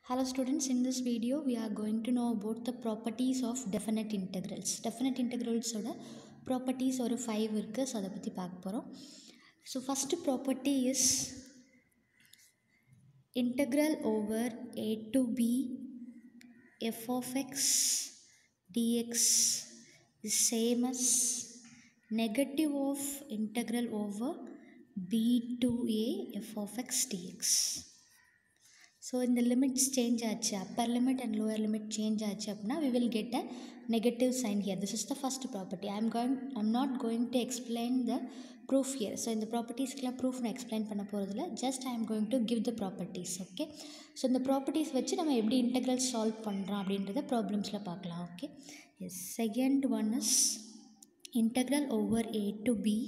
Hello students, in this video we are going to know about the properties of definite integrals. Definite integrals ஓட properties ஒரு five இருக்குது so அதை பற்றி பார்க்க போகிறோம் so first property is integral over a to b f of x dx is same as negative of integral over b to a f of x dx so இந்த limits change ஆச்சு upper limit and lower limit change ஆச்சு அப்படின்னா we will get a negative sign here this is the first property I am going I am not going to explain the proof here so இந்த ப்ராப்பர்ட்டிஸ்க்கெலாம் proof நான் explain பண்ண போகிறதில்ல just I am going to give the properties okay so இந்த properties வச்சு நம்ம எப்படி integral solve பண்ணுறோம் அப்படின்றத ப்ராப்ளம்ஸில் பார்க்கலாம் okay yes second one is integral over a to b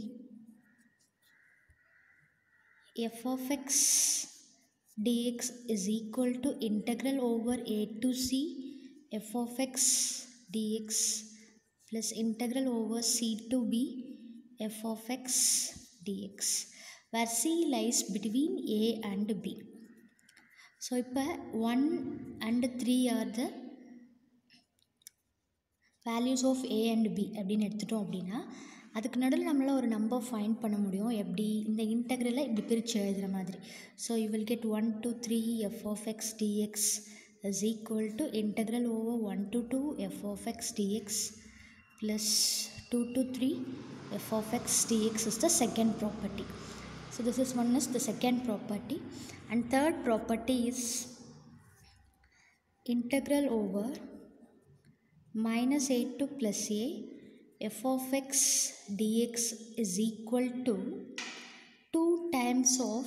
f of x dx is equal to integral over a to c f of x dx plus integral over c to b f of x dx where c lies between a and b so இப்போ one and three are the values of a and b அப்படின்னு எடுத்துட்டோம் அப்படின்னா அதுக்கு நடுவில் நம்மளால் ஒரு number find பண்ண முடியும் எப்படி இந்த இன்டெக்ரலை இப்படி பிரித்து எழுதுகிற மாதிரி so you will get one to three f of x dx is equal to integral over one to two f of x dx plus two to three f of x dx is the second property so this is one is the second property and third property is integral over minus a to plus a f of x dx is equal to 2 times of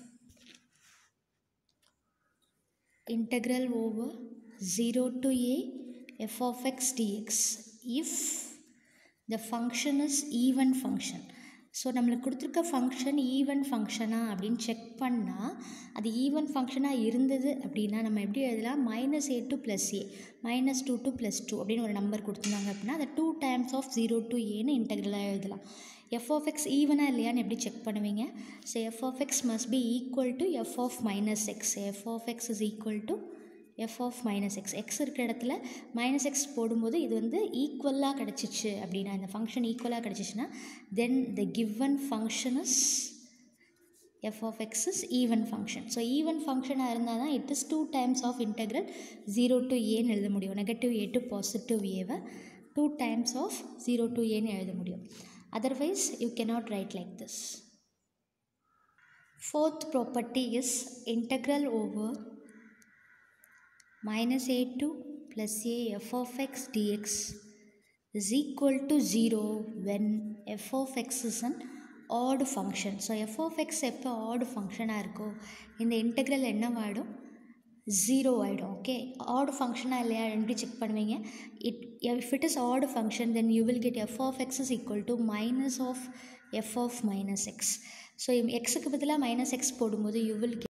integral over 0 to a f of x dx if the function is even function so நம்மளுக்கு கொடுத்துருக்க function even ஃபங்க்ஷனா அப்படின்னு check பண்ணால் அது even ஃபங்க்ஷனாக இருந்தது அப்படின்னா நம்ம எப்படி எழுதலாம் minus a to plus a minus two to plus two அப்படின்னு ஒரு நம்பர் கொடுத்துருந்தாங்க அப்படின்னா அதை two times of zero to ஏன்னு இன்டெக்ரலாக எழுதலாம் எஃப் ஆஃப் எக்ஸ் ஈவனாக இல்லையான்னு எப்படி செக் பண்ணுவீங்க so f of x must be equal to f of minus x f of x is equal to f of minus x x இருக்கிற இடத்துல minus x போடும்போது இது வந்து ஈக்குவலாக கிடச்சிச்சு அப்படின்னா இந்த ஃபங்க்ஷன் ஈக்குவலாக கிடச்சிச்சின்னா then the given function is f of x is even function so even ஃபங்க்ஷனாக இருந்தால் தான் it is two times of integral zero to ஏன்னு எழுத முடியும் நெகட்டிவ் ஏ டு பாசிட்டிவ் ஏவை two times of zero to ஏன்னு எழுத முடியும் otherwise you cannot write like this fourth property is integral over minus a2 plus a f of x dx is equal to 0 when f of x is an odd function. So f of x எப்போ odd ஃபங்க்ஷனாக இருக்கோ இந்த இன்டெக்ரல் என்னவாயிடும் zero ஆகிடும் okay odd ஃபங்க்ஷனாக இல்லையா எப்படி செக் பண்ணுவீங்க it if it is odd function then you will get f of x is equal to minus of f of minus x so எக்ஸுக்கு பதிலாக மைனஸ் எக்ஸ் போடும்போது யூ வில்